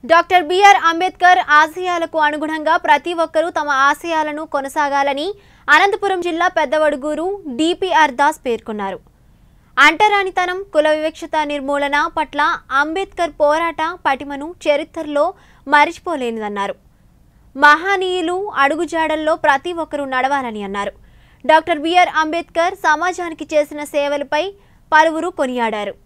Doctor BR Ambedkar ఆశయాలకు అనుగుణంగా ప్రతి ఒక్కరూ తమ ఆశయాలను కొనసాగాలని అనంతపురం జిల్లా పెద్దవడుగూరు డిపిఆర్ దాస్ పేర్కొన్నారు అంటరానితనం కుల వివక్షత నిర్మూలన పట్ల అంబేద్కర్ పోరాట పటిమను చరిత్రలో మరిచిపోలేనిదన్నారు మహనీయులు అడుగుజాడల్లో ప్రతి ఒక్కరూ నడవాలని అన్నారు డాక్టర్ బిఆర్ అంబేద్కర్ సమాజానికి చేసిన సేవలపై పలువురు కొనియాడారు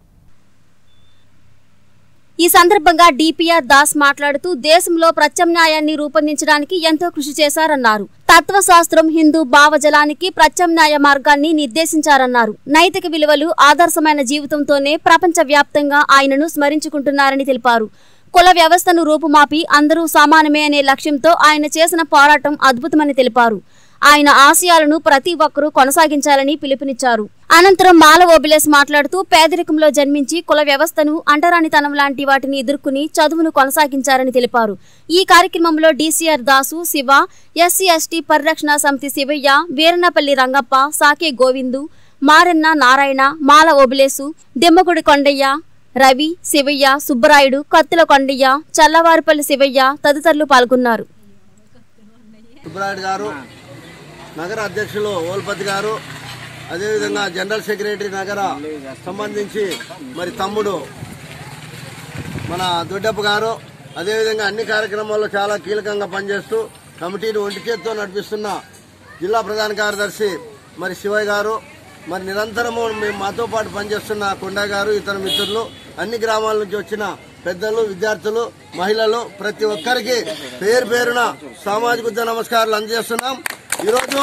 ఈ సందర్భంగా డిపిఆర్ దాస్ మాట్లాడుతూ దేశంలో ప్రత్యామ్నాయాన్ని రూపొందించడానికి ఎంతో కృషి చేశారన్నారు తత్వశాస్త్రం హిందూ భావజలానికి ప్రత్యామ్నాయ మార్గాన్ని నిర్దేశించారన్నారు నైతిక విలువలు ఆదర్శమైన జీవితంతోనే ప్రపంచ వ్యాప్తంగా ఆయనను స్మరించుకుంటున్నారని తెలిపారు కుల వ్యవస్థను రూపుమాపి అందరూ సమానమే అనే లక్ష్యంతో ఆయన చేసిన పోరాటం అద్భుతమని తెలిపారు ఆయన ఆశయాలను ప్రతి ఒక్కరూ కొనసాగించాలని పిలుపునిచ్చారు అనంతరం మాల ఓబిలేస్ మాట్లాడుతూ పేదరికంలో జన్మించి కుల వ్యవస్థను అంటరానితనం లాంటి వాటిని ఎదుర్కొని చదువును కొనసాగించారని తెలిపారు ఈ కార్యక్రమంలో DCR Dasu Shiva SC ST పరిరక్షణ సమితి శివయ్య వీరన్నపల్లి రంగప్ప సాకే గోవిందు మారెన్న నారాయణ మాల ఓబిలేసు దిమ్మగుడి కొండయ్య రవి శివయ్య సుబ్బరాయుడు కత్తుల కొండయ్య చల్లవారిపల్లి శివయ్య తదితరులు పాల్గొన్నారు సుబ్బరాయుడు గారు నగర అధ్యక్షులు ఓల్పతి గారు అదేవిధంగా జనరల్ సెక్రటరీ నగర సంబంధించి మరి తమ్ముడు మన దొడ్డప్ప గారు అదేవిధంగా అన్ని కార్యక్రమాల్లో చాలా కీలకంగా పనిచేస్తూ కమిటీని ఒంటి చేత్తో నడిపిస్తున్న జిల్లా ప్రధాన కార్యదర్శి మరి శివయ్య గారు మరి నిరంతరము మేము మాతో పాటు పనిచేస్తున్న కొండ గారు ఇతర మిత్రులు అన్ని గ్రామాల నుంచి వచ్చిన పెద్దలు విద్యార్థులు మహిళలు ప్రతి ఒక్కరికి పేరు పేరున సామాజిక ఉద్యమ నమస్కారాలు అందజేస్తున్నాం ఈరోజు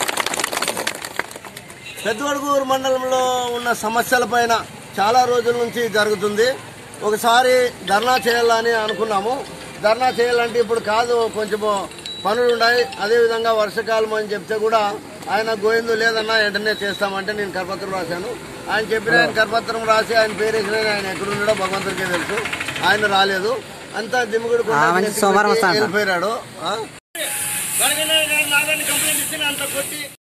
పెద్దవడుగూరు మండలంలో ఉన్న సమస్యలపైన చాలా రోజుల నుంచి జరుగుతుంది ఒకసారి ధర్నా చేయాలని అనుకున్నాము ధర్నా చేయాలంటే ఇప్పుడు కాదు కొంచెం పనులు ఉన్నాయి అదేవిధంగా వర్షకాలం అని చెప్తే కూడా ఆయన గోవిందు లేదన్నా వెంటనే చేస్తామంటే నేను కరపత్రం రాశాను ఆయన చెప్పిన ఆయన కరపత్రం రాసి ఆయన పేరు వేసిన ఆయన ఎక్కడున్నాడో భగవంతుడికే తెలుసు ఆయన రాలేదు అంతా దిమ్మగుడు వెళ్ళిపోయాడు ఆ?